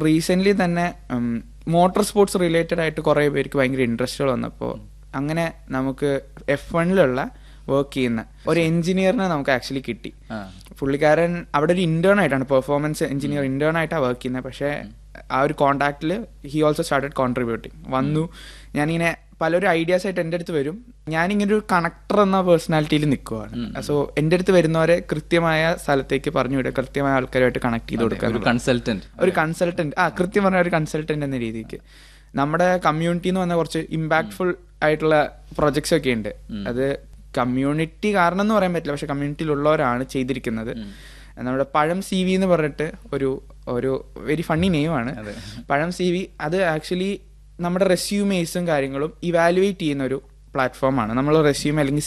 Recent തന്നെ motor sports related ആയിട്ട് കുറേ പേർക്ക് ഭയങ്കര ഇൻട്രസ്റ്റുകൾ വന്നപ്പോൾ അങ്ങനെ നമുക്ക് എഫ് വണ്ണിലുള്ള വർക്ക് ചെയ്യുന്ന ഒരു എഞ്ചിനീയറിനെ നമുക്ക് ആക്ച്വലി കിട്ടി ആ. പുള്ളിക്കാരൻ അവിടെ ഒരു ഇന്റേൺ ആയിട്ടാണ് പെർഫോമൻസ് എഞ്ചിനീയർ ഇന്റേൺ ആയിട്ടാണ് വർക്ക് ചെയ്യുന്നത് പക്ഷേ ആ ഒരു കോൺടാക്റ്റിൽ ഹി ഓൾസോ സ്റ്റാർട്ടഡ് കോൺട്രിബ്യൂട്ടിങ് വന്നു ഞാനിങ്ങനെ പലരും ഐഡിയാസ് ആയിട്ട് എൻ്റെ അടുത്ത് വരും ഞാനിങ്ങനെ ഒരു കണക്ടർ എന്ന പേഴ്സണാലിറ്റിയിൽ നിൽക്കുവാണ് സോ എൻ്റെ അടുത്ത് വരുന്നവരെ കൃത്യമായ സ്ഥലത്തേക്ക് പറഞ്ഞു വിടുക കൃത്യമായ ആൾക്കാരുമായിട്ട് കണക്ട് ചെയ്ത് കൊടുക്കുക ഒരു എന്നുള്ളതാണ്. കൺസൾട്ടന്റ് ഒരു കൺസൾട്ടന്റ് ആ കൃത്യം പറഞ്ഞ ഒരു കൺസൾട്ടന്റ് എന്ന രീതിക്ക് നമ്മുടെ കമ്മ്യൂണിറ്റി എന്ന് പറഞ്ഞ കുറച്ച് ഇമ്പാക്ട്ഫുൾ ആയിട്ടുള്ള പ്രൊജക്ട്സ് ഒക്കെ ഉണ്ട് അത് കമ്മ്യൂണിറ്റി കാരണം എന്ന് പറയാൻ പറ്റില്ല പക്ഷെ കമ്മ്യൂണിറ്റിയിലുള്ളവരാണ് ചെയ്തിരിക്കുന്നത് നമ്മുടെ പഴം സി വി എന്ന് പറഞ്ഞിട്ട് ഒരു ഒരു വെരി ഫണ്ണി നെയിമാണ് അതെ. പഴം സി വി അത് ആക്ച്വലി നമ്മുടെ റെസ്യൂമേഴ്സും കാര്യങ്ങളും ഇവാലുവേറ്റ് ചെയ്യുന്ന ഒരു പ്ലാറ്റ്ഫോമാണ് നമ്മൾ റെസ്യൂം അല്ലെങ്കിൽ